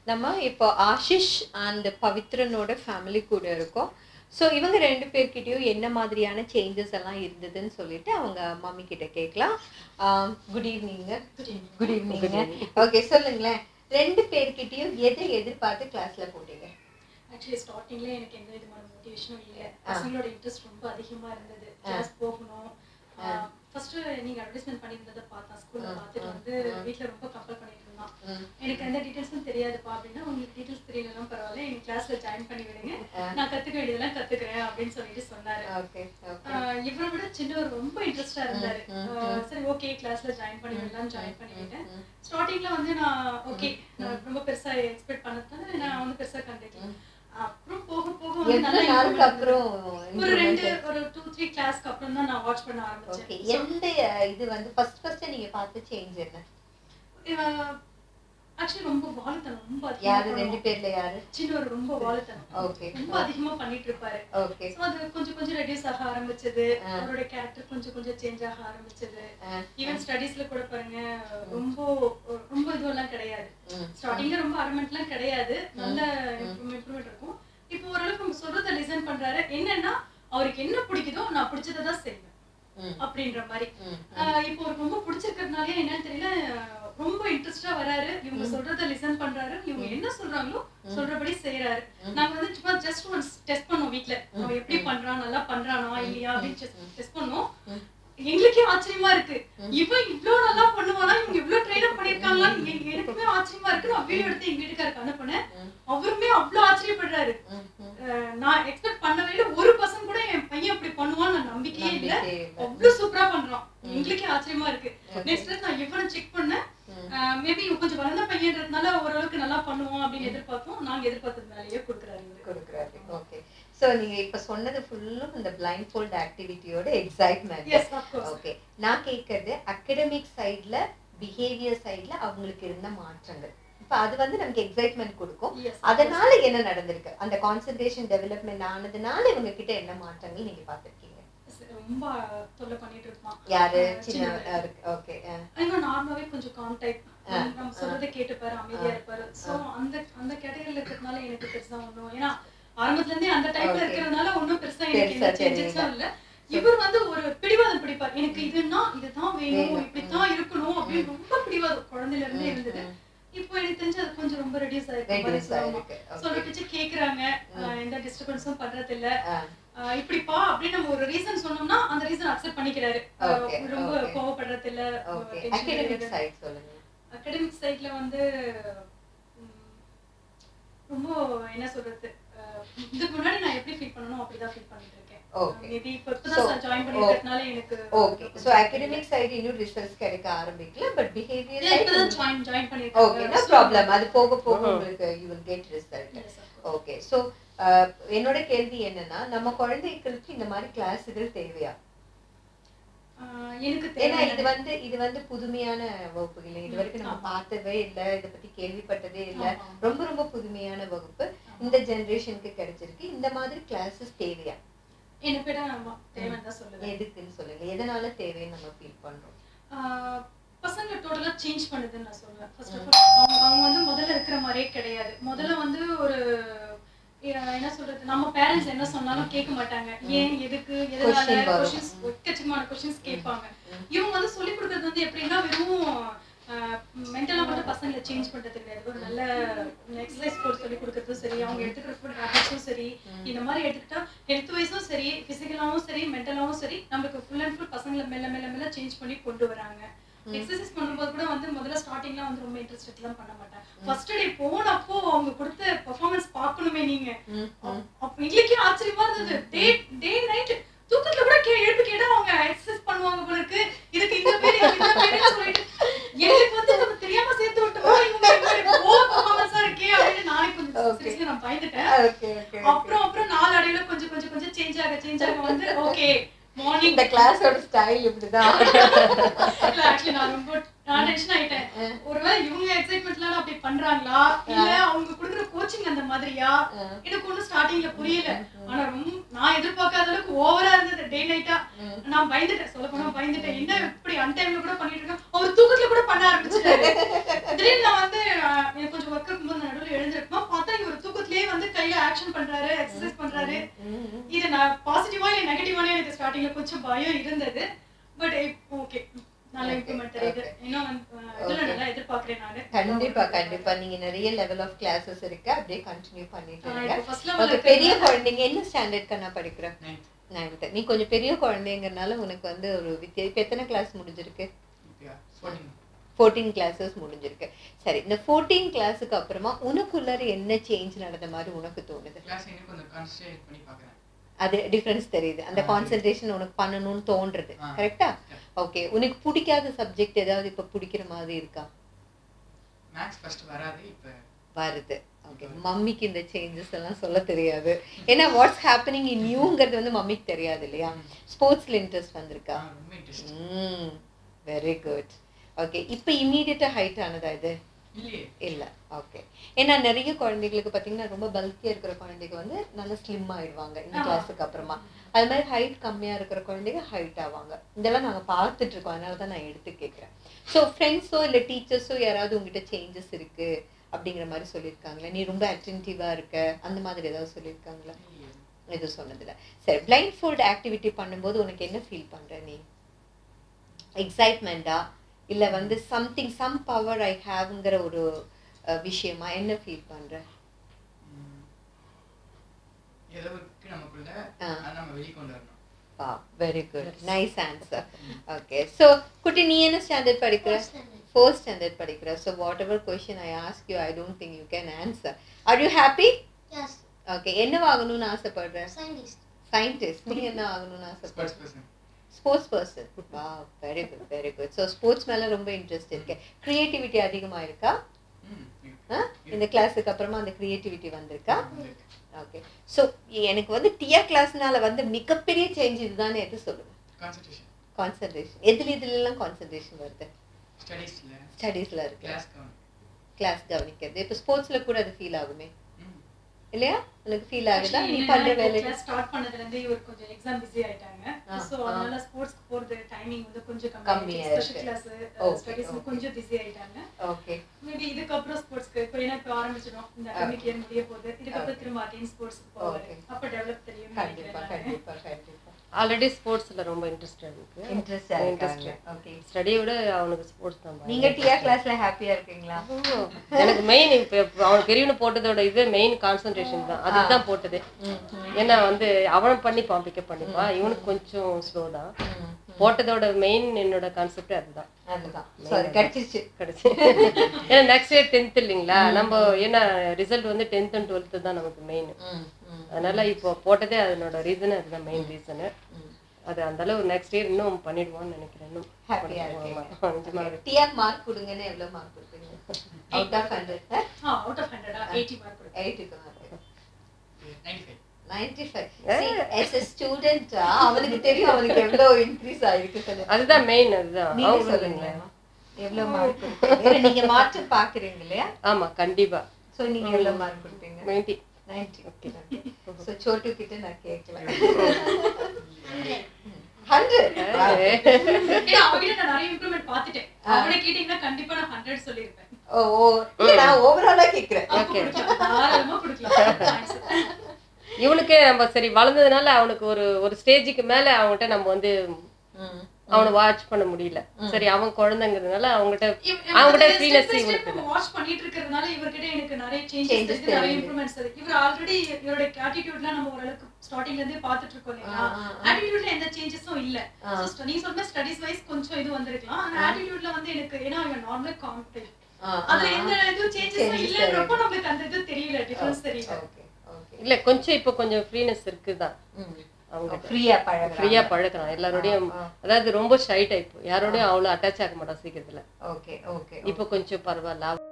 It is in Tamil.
நம்ம இப்போ ஆஷிஷ் அண்ட் பவித்ரனோட ஃபேமிலி கூட இருக்கோம் ஸோ இவங்க ரெண்டு பேர்கிட்டயும் என்ன மாதிரியான சேஞ்சஸ் எல்லாம் இருந்ததுன்னு சொல்லிட்டு அவங்க மம்மி கிட்ட கேட்கலாம் குட் ஈவினிங்க குட் ஈவினிங்க ஓகே சொல்லுங்களேன் ரெண்டு பேர்கிட்டயும் எதை எதிர்பார்த்து கிளாஸ்ல போட்டீங்க ஆக்சுவலி ஸ்டார்டிங்ல எனக்கு எந்த விதமான மோட்டிவேஷனும் இல்லை பசங்களோட இன்ட்ரெஸ்ட் ரொம்ப அதிகமா இருந்தது கிளாஸ் போகணும் ஃபர்ஸ்ட் நீங்க அட்வர்டைஸ்மெண்ட் பண்ணியிருந்ததை பார்த்தேன் ஸ்கூல்ல பார்த்துட்டு வந்து வீட்ல ரொம்ப கம்பல் பண்ணிட்டு இருந்தான் ம். எனக்கு எந்த டீடைல்ஸும் தெரியாதுப்பா அப்படின்னா உங்களுக்கு டீடைல்ஸ் தெரியலனா பரவாயில்ல எங்க கிளாஸ்ல ஜாயின் பண்ணி விடுங்க நான் கத்துக்க வேண்டியதெல்லாம் கத்துக்கிறேன் அப்படின்னு சொல்லிட்டு சொன்னாரு ஓகே ஓகே ஆஹ் இவரை விட சின்னவர் ரொம்ப இன்ட்ரெஸ்டா இருந்தாரு ஆஹ் சரி ஓகே கிளாஸ்ல ஜாயின் பண்ணி விடலாம் ஜாயின் பண்ணிவிட்டேன் ஸ்டார்டிங்ல வந்து நான் ஓகே நான் ரொம்ப பெருசா எக்ஸ்பெக்ட் பண்ணதுனால நான் வந்து பெருசா கண்டுக்கல அப்புறம் போக போக வந்து எவ்வளவு நல்லா நாளுக்கு improvement அப்புறம் ஒரு ரெண்டு ஒரு டூ த்ரீ கிளாஸ்க்கு அப்புறம் தான் நான் வாட்ச் பண்ண ஓகே ஆரம்பிச்சேன் எந்த அஹ், இது வந்து ஃபர்ஸ்ட் ஃபர்ஸ்ட் நீங்க பார்த்த சேஞ்ச் என்ன ஆக்சுவலி ரொம்ப வாழுத்தனம் ரொம்ப அதிகமா யாரு ரெண்டு பண்ணுவான். பேர்ல யாரு சின்னவர் ரொம்ப வாழுத்தனம் ஓகே ரொம்ப அதிகமா பண்ணிட்டு இருப்பாரு ஓகே So அது கொஞ்சம் கொஞ்சம் ரெடியூஸ் ஆக ஆரம்பிச்சது ஆ. அவரோட கேரக்டர் கொஞ்சம் கொஞ்சம் சேஞ்ச் ஆக ஆரம்பிச்சது ஆ. ஈவன் ஸ்டடீஸ்ல கூட பாருங்க ரொம்ப ரொம்ப இதுவெல்லாம் கிடையாது ம். ஸ்டார்டிங்ல ரொம்ப அரமெண்ட்லாம் கிடையாது நல்ல இம்ப்ரூவ்மெண்ட் இருக்கும் இப்போ ஓரளவுக்கு நம்ம சொல்றத லிசன் பண்றாரு என்னன்னா அவருக்கு என்ன பிடிக்குதோ நான் பிடிச்சதை தான் செய்வேன் ம். அப்படின்ற மாதிரி ம். ஆஹ் இப்போ அவருக்கு ரொம்ப பிடிச்சிருக்கிறதுனாலே என்னன்னு தெரியல ரொம்ப இன்ட்ரெஸ்டா வராரு இவங்க சொல்றத லிசன் பண்றாரு இவங்க என்ன சொல்றாங்களோ சொல்றபடி செய்யறாரு நாங்க வந்து சும்மா ஜஸ்ட் ஒன்ஸ் டெஸ்ட் பண்ணோம் வீட்ல அவன் எப்படி பண்றான் நல்லா பண்றானா இல்லையா அப்படின்னு டெஸ்ட் பண்ணோம் எங்களுக்கே ஆச்சரியமா இருக்கு இவன் இவ்ளோ நல்லா பண்ணுவானா இவங்க இவ்ளோ ட்ரெயின் அப் பண்ணிருக்காங்களான்னு எங்க- எனக்குமே ஆச்சரியமா இருக்கு நான் வீடியோ எடுத்து எங்க வீட்டுக்காருக்கு அனுப்புனேன் அவருமே அவ்வளவு ஆச்சரியப்படுறாரு ம். ம். அஹ் நான் எக்ஸ்பெக்ட் பண்ணவே இல்லை ஒரு பசங்க கூட என் பையன் இப்படி பண்ணுவான்னு நான் நம்பிக்கையே இல்ல நம்பிக்கையே இல்ல. அவ்வளவு சூப்பரா பண்றான் எங்களுக்கே ஆச்சரியமா இருக்கு நெக்ஸ்ட் நான் இவனை செக் பண்ணேன் மேபி கொஞ்சம் வளர்ந்த பையன்றதுனால ஓரளவுக்கு நல்லா பண்ணுவான் அப்படின்னு எதிர்பார்த்தோம் நாங்க எதிர்பார்த்தது மேலேயே கொடுக்குறாரு இவரு. கொடுக்குறாரு ஓகே சோ நீங்க இப்ப சொன்னது ஃபுல்லும் இந்த பிளைண்ட் ஃபோல்ட் ஆக்டிவிட்டியோட excitement Yes, of course. Okay நான் கேட்கறது அகடமிக் சைடுல பிஹேவியர் சைடுல அவங்களுக்கு இருந்த மாற்றங்கள் இப்ப அது வந்து நமக்கு எக்ஸைட்மெண்ட் கொடுக்கும் Yes, of அதனால என்ன நடந்திருக்கு அந்த கான்சென்ட்ரேஷன் டெவலப்மெண்ட் ஆனதுனால இவங்க கிட்ட என்ன மாற்றங்கள் நீங்க பார்த்திருக்கீங்க ரொம்ப தொல்லை பண்ணிட்டு இருப்பான் யாரு அஹ் சின்ன சின்னவன். ஓகே இவன் நார்மலாவே கொஞ்சம் காம் டைப் நம்ம சொல்றதை கேட்டுப்பாரு அமைதியா இருப்பாரு சோ அந்த அந்த கேட்டகரியில இருக்கிறதுனால எனக்கு பெருசா ஒண்ணும் ஏன்னா ஆரம்பத்துல இருந்தே அந்த டைப்ல Okay. இருக்கிறதுனால ஒண்ணும் பெருசா எனக்கு எந்த பெருசா சேஞ்சஸும் இல்ல இவர் வந்து ஒரு பிடிவாதம் பிடிப்பார் எனக்கு இதுன்னா இதுதான் வேணும் வேணும். இப்படித்தான் இருக்கணும் அப்படின்னு ரொம்ப பிடிவாதம் குழந்தையில இருந்தே இருந்தது இப்போ எனக்கு தெரிஞ்சு அது கொஞ்சம் ரொம்ப ரெடியூஸ் ஆயிருக்கு மாதிரி Reduce சொல்லலாம். ஆயிருக்கு. Okay. சொல்ற பிச்சு கேக்குறாங்க அஹ் எந்த டிஸ்டர்பன்ஸும் பண்றது இல்ல ஆ. ஆஹ் இப்படிப்பா அப்படின்னு நம்ம ஒரு ரீசன் சொன்னோம்னா அந்த ரீசன் அக்செப்ட் பண்ணிக்கிறாரு ஆஹ் Okay, ரொம்ப okay. கோவப்படுறது இல்ல ஓகே அகடமிக் சைடு சொல்லுங்க அகாடமிக் சைட்ல வந்து உம், ரொம்ப என்ன சொல்றது ஆஹ் இதுக்கு முன்னாடி நான் எப்படி ஃபீல் பண்ணணும் அப்படிதான் ஃபீல் பண்ணிட்டு இருக்கேன் Okay. மேபி இப்போ So, இப்பதான் ஜாயின் பண்ணிருக்கிறதுனால எனக்கு ஓகே சோ அகடமிக் சைடு இன்னும் ரிசல்ட்ஸ் கிடைக்க ஆரம்பிக்கல பட் பிஹேவியர் இல்ல, இப்பதான் side join join okay no problem அது போக போக உங்களுக்கு you will get result okay so என்னோட கேள்வி என்னன்னா நம்ம குழந்தைகளுக்கு இந்த மாதிரி கிளாஸுகள் தேவையா எனக்கு ஏன்னா தேவை இது வந்து இது வந்து புதுமையான வகுப்பு இல்லை இது வரைக்கும் நம்ம பார்த்ததே இல்லை இதை பத்தி கேள்விப்பட்டதே இல்லை ஆமா. ரொம்ப ரொம்ப புதுமையான வகுப்பு இந்த ஜெனரேஷனுக்கு கிடைச்சிருக்கு இந்த மாதிரி கிளாஸஸ் தேவையா எனக்கு விட ஆமா தேவைன்னு தான் சொல்லுவேன் எதுக்குன்னு சொல்லுங்க எதனால தேவைன்னு நம்ம ஃபீல் பண்றோம் ஆஹ் பசங்களை டோட்டலா சேஞ்ச் பண்ணுதுன்னு நான் சொல்லுவேன் ஃபர்ஸ்ட் ஆஃப் ஆல் அவங்க அவங்க வந்து முதல்ல இருக்கிற மாதிரியே கிடையாது முதல்ல வந்து ஒரு அஹ் என்ன சொல்றது நம்ம பேரண்ட்ஸ் என்ன சொன்னாலும் கேட்க மாட்டாங்க ஏன் எதுக்கு எதனால Question வரும். கொஸ்டின்ஸ் எக்கச்சக்கமான கொஸ்டின்ஸ் கேட்பாங்க இவங்க வந்து சொல்லி கொடுக்கறது வந்து எப்படின்னா வெறும் மென்டலா மட்டும் பசங்களை சேஞ்ச் பண்றது கிடையாது ஒரு நல்ல எக்ஸசைஸ் கோர்ஸ் சொல்லி கொடுக்கறதும் சரி அவங்க எடுத்துக்கிற ஃபுட் ஹேபிட்ஸும் சரி இந்த மாதிரி எடுத்துக்கிட்டா ஹெல்த் வைஸும் சரி பிசிக்கலாவும் சரி மென்டலாவும் சரி நம்மளுக்கு ஃபுல் அண்ட் ஃபுல் பசங்களை மெல்ல மெல்ல மெல்ல சேஞ்ச் பண்ணி கொண்டு வராங்க எக்ஸசைஸ் பண்ணும்போது கூட வந்து முதல்ல ஸ்டார்டிங்ல வந்து ரொம்ப இன்ட்ரெஸ்ட் எல்லாம் பண்ண மாட்டேன் ஃபர்ஸ்ட் டே போனப்போ அவங்க கொடுத்த பெர்ஃபார்மன்ஸ் பார்க்கணுமே நீங்க அப்ப எங்களுக்கே ஆச்சரியமா இருந்தது டே டே நைட் தூக்கத்துல கூட கே எழுப்பி கேட்டா அவங்க எக்ஸசைஸ் பண்ணுவாங்க போல இருக்கு இதுக்கு இந்த பேரு இதுக்கு இந்த பேருன்னு சொல்லிட்டு எங்களுக்கு வந்து நம்ம தெரியாம சேர்த்து விட்டோமா இவங்க ஓ பெர்ஃபார்மன்ஸா இருக்கே அப்படின்னு நானே கொஞ்சம் Okay. seriously நான் பயந்துட்டேன் ஓகே ஓகே அப்புறம் அப்புறம் நாலு அடையில கொஞ்சம் கொஞ்சம் கொஞ்சம் சேஞ்ச் ஆக சேஞ்ச் ஆக வந்து ஓகே மார்னிங் இந்த கிளாஸோட ஸ்டைல் இப்படிதான் இல்ல ஆக்சுவலி நான் ரொம்ப நான் டென்ஷன் ஆயிட்டேன் ஒருவேளை இவங்க எக்ஸைட்மெண்ட்லாம் அப்படி பண்றாங்களா இல்ல அவங்க கொடுக்குற கோச்சிங் அந்த மாதிரியா எனக்கு ஒண்ணும் ஸ்டார்டிங்ல புரியல ஆனா ரொம்ப நான் எதிர்பார்க்காத அளவுக்கு ஓவரா இருந்தது டே நைட்டா நான் பயந்துட்டேன் சொல்ல போனா பயந்துட்டேன் என்ன இப்படி அன்டைம்ல கூட பண்ணிட்டு இருக்கேன் அவர் தூக்கத்துல கூட பண்ண ஆரம்பிச்சிட்டாரு திடீர்னு நான் வந்து அஹ், எனக்கு கொஞ்சம் ஒர்க் இருக்கும்போது நான் நடுவில் கொஞ்சம் பயம் இருந்தது பட் ஓகே நல்ல Okay, இம்ப்ரூவ்மெண்ட் தெரியுது okay. இன்னும் வந்து, அஹ், இதுல Okay. நல்லா எதிர்பார்க்கிறேன் நானு கண்டிப்பா கண்டிப்பா நீங்க நிறைய லெவல் ஆஃப் கிளாஸஸ் இருக்கு அப்படியே கண்டினியூ பண்ணிட்டு ஆஹ் இருங்க இப்போ first ஓகே level பெரிய இருக்கிறதுனால- குழந்தைங்க என்ன ஸ்டாண்டர்ட்க்கு நான் படிக்கிறேன் Ninth. நைன்த் நீ கொஞ்சம் பெரிய குழந்தைங்கறனால உனக்கு வந்து ஒரு வித்தியா இப்ப எத்தனை கிளாஸ் முடிஞ்சிருக்கு இப்பயா? 14. ஃபோர்டீன் கிளாஸஸ் முடிஞ்சிருக்கு சரி இந்த ஃபோர்டீன் கிளாஸுக்கு அப்புறமா உனக்குள்ளார என்ன சேஞ்ச் நடந்த மாதிரி உனக்கு தோணுது Class இன்னும் கொஞ்சம் concentrate பண்ணி பார்க்கறேன். அது டிஃபரன்ஸ் தெரியுது அந்த ஆ, கான்சென்ட்ரேஷன் உனக்கு பண்ணணும்னு தோன்றது ஆ. கரெக்டா Yeah. ஓகே உனக்கு பிடிக்காத சப்ஜெக்ட் ஏதாவது இப்ப பிடிக்கிற மாதிரி இருக்கா Maths first வராது, இப்ப வருது ஓகே மம்மிக்கு இந்த சேஞ்சஸ் எல்லாம் சொல்ல தெரியாது ஏன்னா வாட்ஸ் ஹேப்பனிங் இன் யூங்கிறது வந்து மம்மிக்கு தெரியாது இல்லையா ஸ்போர்ட்ஸ்ல இன்ட்ரெஸ்ட் வந்திருக்கா ஆ, ரொம்ப interest. ம் வெரி குட் ஓகே இப்போ இமீடியட்டா ஹைட் ஆனதா இது இல்லையே. இல்ல ஓகே ஏன்னா நிறைய குழந்தைகளுக்கு பாத்தீங்கன்னா ரொம்ப பல்கியா இருக்கிற குழந்தைங்க வந்து நல்லா ஸ்லிம் ஆயிடுவாங்க இந்த ஆ. கிளாஸுக்கு அப்புறமா அது மாதிரி ஹைட் கம்மியா இருக்கிற குழந்தைங்க ஹைட் ஆவாங்க இதெல்லாம் நாங்க பார்த்துட்டு இருக்கோம் அதனால தான் நான் எடுத்து கேட்குறேன் ஸோ ஃப்ரெண்ட்ஸோ இல்ல டீச்சர்ஸோ யாராவது உங்ககிட்ட சேஞ்சஸ் இருக்கு அப்படிங்கிற மாதிரி சொல்லியிருக்காங்களா நீ ரொம்ப அட்டென்டிவா இருக்க அந்த மாதிரி ஏதாவது சொல்லியிருக்காங்களா இல்லையே. எதுவும் சொன்னதில்ல சரி பிளைண்ட் ஃபோல்ட் ஆக்டிவிட்டி பண்ணும்போது உனக்கு என்ன ஃபீல் பண்ற நீ எக்ஸைட்மெண்டா இல்ல வந்து சம்திங் சம் பவர் ஐ ஹேவ்ங்கிற ஒரு அஹ், விஷயமா என்ன ஃபீல் பண்ற ம். ஏதோ இருக்கு நமக்குள்ள, ஆ. அதை நம்ம வெளிய கொண்டு வரணும். வா very good nice answer okay so குட்டி நீ என்ன ஸ்டாண்டர்ட் படிக்கிற ஃபோர்த் ஸ்டாண்டர்ட் படிக்கிற so whatever question I ask you I don't think you can answer are you happy Yes, okay என்ன ஆகணும்னு ஆசைப்படுற scientist. சயின்டிஸ்ட் நீ என்ன ஆகணும்னு ஆசைப்படுற Sports person. ஸ்போர்ட்ஸ் பர்சன் வா very good very good so sports மேல ரொம்ப இன்ட்ரெஸ்ட் இருக்கு கிரியேட்டிவிட்டி அதிகமா இருக்கா ம், இருக்கு. ஆ? இந்த கிளாஸுக்கு அப்புறமா அந்த கிரியேட்டிவிட்டி வந்திருக்கா ம், இருக்கு. ஓகே ஸோ எனக்கு வந்து டிஆர் கிளாஸ்னால வந்து மிகப்பெரிய சேஞ்ச் இதுதானே எது சொல்லுவேன் Concentration. கான்சன்ட்ரேஷன் எதுல இதுல எல்லாம் கான்சன்ட்ரேஷன் வருது Studiesல, ஸ்டடீஸ்ல இருக்கு class கவனம். கிளாஸ் கவனிக்கிறது இப்போ ஸ்போர்ட்ஸ்ல கூட அது ஃபீல் ஆகுமே ம். இல்லையா உனக்கு ஃபீல் ஆகுதா Actually நீ என்னன்னா, பண்ற இப்போ வேலை class start பண்ணதுல இருந்து இவர் கொஞ்சம் எக்ஸாம் பிஸி ஆயிட்டாங்க ஆ, சோ ஆ. அதனால ஸ்போர்ட்ஸ்க்கு போறது டைமிங் வந்து கொஞ்சம் கம்மியா கம்மியா இருக்கு. ஸ்பெஷல் கிளாஸ் Okay, ஸ்டடீஸ்ல okay. கொஞ்சம் பிஸி ஆயிட்டாங்க ஓகே மேபி இதுக்கப்புறம் ஸ்போர்ட்ஸ்க்கு இப்போ ஏன்னா இப்போ ஆரம்பிச்சிடும் இந்த அகாடமிக் இயர் முடிய போகுது இதுக்கப்புறம் Okay. திரும்ப அகைன் ஸ்போர்ட்ஸ்க்கு போவாரு Okay. அப்ப டெவலப் தெரியும் கண்டிப்பா கண்டிப்பா கண்டிப்பா ஆல்ரெடி ஸ்போர்ட்ஸ்ல ரொம்ப இன்ட்ரெஸ்ட் இருக்கு இன்ட்ரெஸ்டா Interest. இருக்காங்க ஓகே ஸ்டடியை விட அவனுக்கு ஸ்போர்ட்ஸ் தான் நீங்க டிஆர் கிளாஸ்ல ஹாப்பியா இருக்கீங்களா எனக்கு மெயின் இப்போ அவன் பெரியவனு போட்டதோட இது மெயின் கான்சென்ட்ரேஷன் தான் அதுக்கு தான் போட்டது ஏன்னா வந்து அவன் பண்ணிப்பான் பிக்கப் பண்ணிப்பான் இவனுக்கு கொஞ்சம் ஸ்லோ தான் போட்டதோட மெயின் என்னோட கான்செப்ட் அதுதான் அதுதான் So, அது கிடைச்சிருச்சு கிடைச்சி ஏன்னா நெக்ஸ்ட் இயர் டென்த் இல்லைங்களா நம்ம ஏன்னா ரிசல்ட் வந்து டென்த் அண்ட் டுவெல்த்து தான் நமக்கு மெயின் ம், ம், அதனால இப்போ போட்டதே அதனோட ரீசன் அதுதான் மெயின் ரீசனு ம். அது அந்த அளவு நெக்ஸ்ட் இயர் இன்னும் பண்ணிடுவோம்னு நினைக்கிறேன் இன்னும் ஹாப்பியா ஆமா, இருக்கீங்க நிஜமாவே டிஆர் மார்க் கொடுங்கன்னு எவ்வளவு மார்க் கொடுப்பீங்க out of hundred out of ஹண்ட்ரடா எயிட்டி மார்க் கொடுக்கும் எயிட்டுக்கு mark 95. Ninety five as a ஸ்டூடெண்டா அவனுக்கு தெரியும் அவனுக்கு எவ்வளவு இன்க்ரீஸ் ஆயிருக்கு சொல்லு அதுதான் மெயின் அதுதான் நீங்க அவங்க சொல்லுங்களேன் எவ்வளவு மார்க் கொடுப்பீங்க நீங்க மாற்றம் பாக்குறீங்க இல்லையா ஆமா கண்டிப்பா சோ நீங்க எவ்வளவு மார்க் கொடுப்பீங்க மெயின்டி நைன்டி ஓகே சோ சோட்டு கிட்ட நான் கேட்கல ஹண்ட்ரட் ஏன்னா அவகிட்ட நான் நிறைய இம்ப்ரூவ்மெண்ட் பார்த்துட்டேன் அவனை கேட்டீங்கன்னா கண்டிப்பா நான் ஹண்ட்ரட் சொல்லியிருப்பேன் ஓ ஓ இல்ல நான் ஓவராலா கேக்குறேன் ஓகே தாராளமா கொடுக்கலாம் Thanks. இவனுக்கே நம்ம சரி வளர்ந்ததுனால அவனுக்கு ஒரு ஒரு ஸ்டேஜுக்கு மேல அவன்கிட்ட நம்ம வந்து அவனை வாட்ச் பண்ண முடியல சரி அவன் குழந்தைங்கிறதுனால அவங்ககிட்ட இவ- அவங்ககிட்ட இவரு ஃப்ரீனஸ் step by இவனுக்கு step இல்லை watch பண்ணிட்டு இருக்கறதுனால இவர்கிட்ட எனக்கு நிறைய Changes changes இருக்கு, நிறைய தெரியுது. improvements இருக்கு. இவர் already இவரோட attitudeலாம் நம்ம ஓரளவுக்கு startingல இருந்தே பார்த்துட்டு இருக்கோம் இல்லைங்களா? ஆ, ஆ, ஆ. attitudeல எந்த changes-உம் இல்ல. ஆ. So, st- நீங்க சொல்ற மாதிரி studies wise கொஞ்சம் இது வந்திருக்கலாம். ஆனா attitude-ல வந்து எனக்கு ஏன்னா இவன் normal calm type. அதுல எந்த இதுவும் changes-உம் Changes இல்லைன்றப்போ நம்மளுக்கு அந்த இது தெரியல, difference தெரியல. ஓகே ஓகே இல்ல கொஞ்சம் இப்போ கொஞ்சம் ஃப்ரீனஸ் இருக்குதான் அவங்க ஃப்ரீயா பழகுறாங்க ஃப்ரீயா பழகுறான் எல்லாரோடையும் ஆ, ஆ. அதாவது ரொம்ப ஷை டைப் யாரோடையும் அவ்வளவு அட்டாச் ஆக மாட்டான் சீக்கிரத்துல ஓகே ஓகே இப்போ கொஞ்சம் பரவாயில்ல